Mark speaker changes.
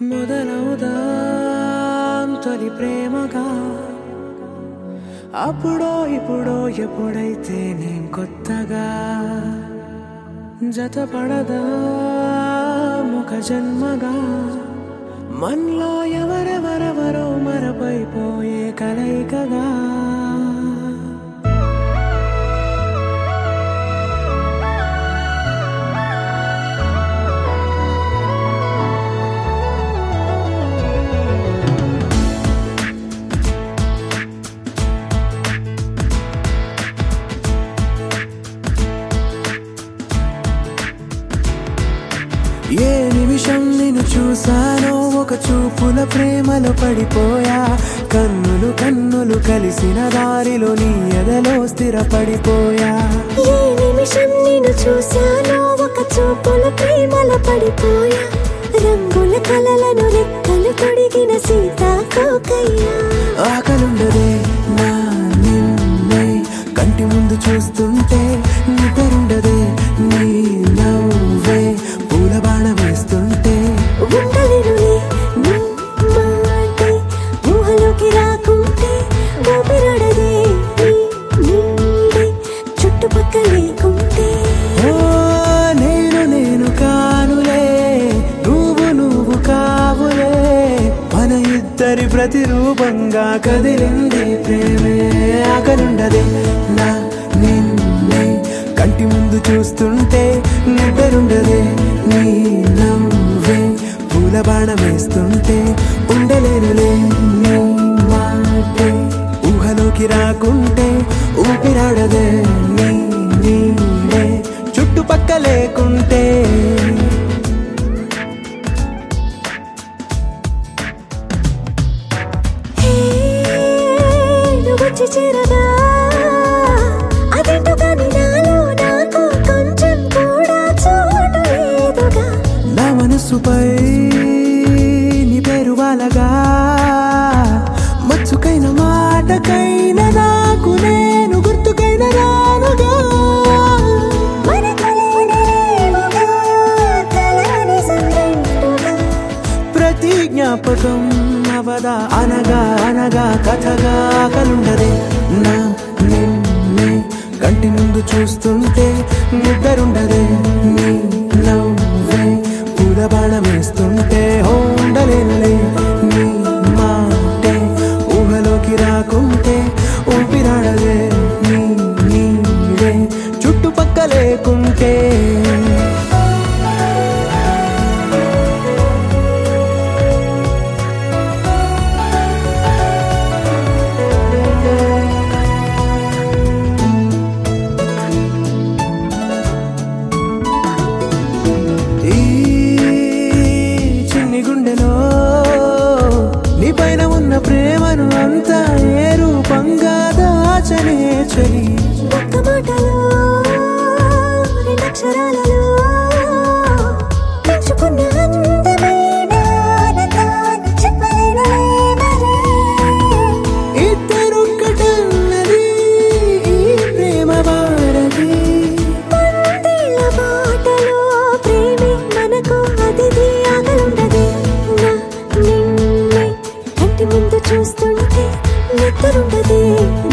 Speaker 1: మొదలవుదాం తొలి ప్రేమగా అప్పుడో ఇప్పుడో ఎప్పుడైతే నేను కొత్తగా జతపడదా ఒక జన్మగా మనలో ఎవరెవరెవరో మరపైపోయే కలయికగా ఏ నిమిషం నిన్ను చూసానో ఒక చూపుల ప్రేమలో పడిపోయా కన్నులు కన్నులు కలిసిన దారిలో నీ ఎదలో స్థిరపడిపోయా
Speaker 2: ఏ నిమిషం నేను చూశానో ఒక చూపుల ప్రేమల పడిపోయా రంగుల కలలను రెక్కలు తొడిగిన సీతాకోకయ్యా
Speaker 1: ఆకలుండదే నా నిన్నే కంటి ముందు చూస్తుంటే నిద్రుండదే నీ నవ్వే పూల బాణ వేస్తుంటే
Speaker 2: ఉండలేనులే నీ మాటే ఊహలోకి రాకుంటే ఊపిరాడదే నీ నీడే చుట్టుపక్కల లేకుంటే
Speaker 1: ఓ నేను నేను కానులే నువ్వు నువ్వు కావులే మన ఇద్దరి ప్రతిరూపంగా కదిలింది ప్రేమే ఆకలుండదే నా నిన్నే కంటి ముందు చూస్తుంటే నిద్రుండదే నీ నవ్వే పూల బాణం వేస్తుంటే ఉండలేనులే నీ మాటే ఊహలోకి రాకుంటే ఊపిరాడదే నీ నీడే చుట్టుపక్క లేకుంటే
Speaker 2: హే, నువ్వు వచ్చి చేరగా అదేంటో కానీ నాలో నాకు కొంచెం కూడా చోటు లేదుగా
Speaker 1: నా మనసుపై నీ పేరు వాలగా మచ్చుకైన మాటకైన నాకు నేను గుర్తుకైన రానుగా
Speaker 2: మన కలనేవుగా కలని సంగంటుగా
Speaker 1: ప్రతి జ్ఞాపకం అవదా అనగా అనగా కథగా కలుండదే నా నిన్నే కంటి ముందు చూస్తుంటే నిద్రుండదే నీ నవ్వే పూల బాణం వేస్తుంటే హో ఉండలేనులే నీ మాటే ఊహలోకి రాకుంటే ఊపిరాడదే నీ నీడే చుట్టుపక్క లేకుంటే ఈ చిన్ని గుండెలో నీ పైన ఉన్న ప్రేమను అంతా ఏ రూపంగా దాచనే చలి
Speaker 2: ఒక్క మాటలో రెండక్షరాలలో పెంచుకున్న అందమైన ఆనందాన్ని చెప్పలేనులే మరి.
Speaker 1: ఇద్దరొక్కటన్నది ఈ ప్రేమ వారది
Speaker 2: పందిళ్ళ బాటలో ప్రేమే మనకు అతిథి ఆగలుండదే. నా నిన్నే కంటి ముందు చూస్తుంటే నిద్రుండదే